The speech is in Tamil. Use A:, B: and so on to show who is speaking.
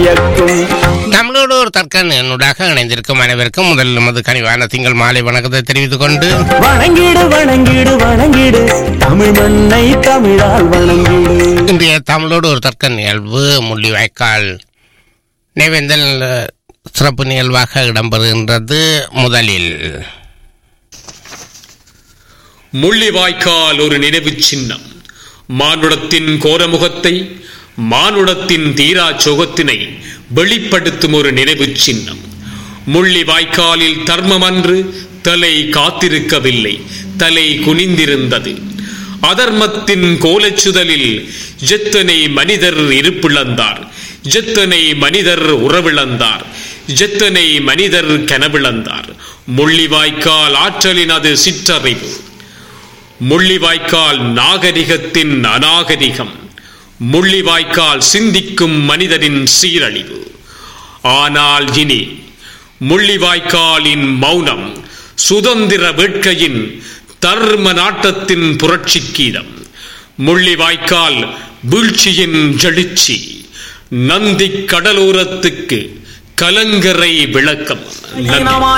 A: வியக்கும்
B: தமிழோடு ஒரு தற்கன் என்னுடாக இணைந்திருக்கும் அனைவருக்கும் முதல் நமது கனிவான திங்கள் மாலை வணக்கத்தை தெரிவித்துக் கொண்டு
A: வணங்கிடு வணங்கிடு வணங்கிடு தமிழ் மண்ணை தமிழால் வணங்கிடு
B: இன்றைய தமிழோடு ஒரு தற்கன் நிகழ்வு முள்ளிவாய்க்கால் நினைவேந்தல் அஹ், சிறப்பு நிகழ்வாக இடம்பெறுகின்றது முதலில்
C: முள்ளிவாய்க்கால் ஒரு நினைவுச் சின்னம் மானுடத்தின் கோரமுகத்தை மானுடத்தின் தீரா சோகத்தினை வெளிப்படுத்தும் ஒரு நினைவுச் சின்னம் முள்ளிவாய்க்காலில் தர்மமன்று தலை காத்திருக்கவில்லை தலை குனிந்திருந்தது அதர்மத்தின் கோலச்சுதலில் எத்தனை மனிதர் இருப்பிழந்தார் எத்தனை மனிதர் உறவிழந்தார் எத்தனை மனிதர் கனவிழந்தார் முள்ளிவாய்க்கால் ஆற்றலின் அது சிற்றறிவு முள்ளிவாய்க்கால் நாகரிகத்தின் அநாகரிகம் முள்ளிவாய்க்கால் சிந்திக்கும் மனிதனின் சீரழிவு ஆனால் இனி முள்ளிவாய்க்காலின் மௌனம் சுதந்திர வேட்கையின் தர்ம நாட்டத்தின் புரட்சி கீதம் முள்ளிவாய்க்கால் வீழ்ச்சியின் எழுச்சி நந்தி கடலோரத்துக்கு கலங்கரை விளக்கம் நன்றி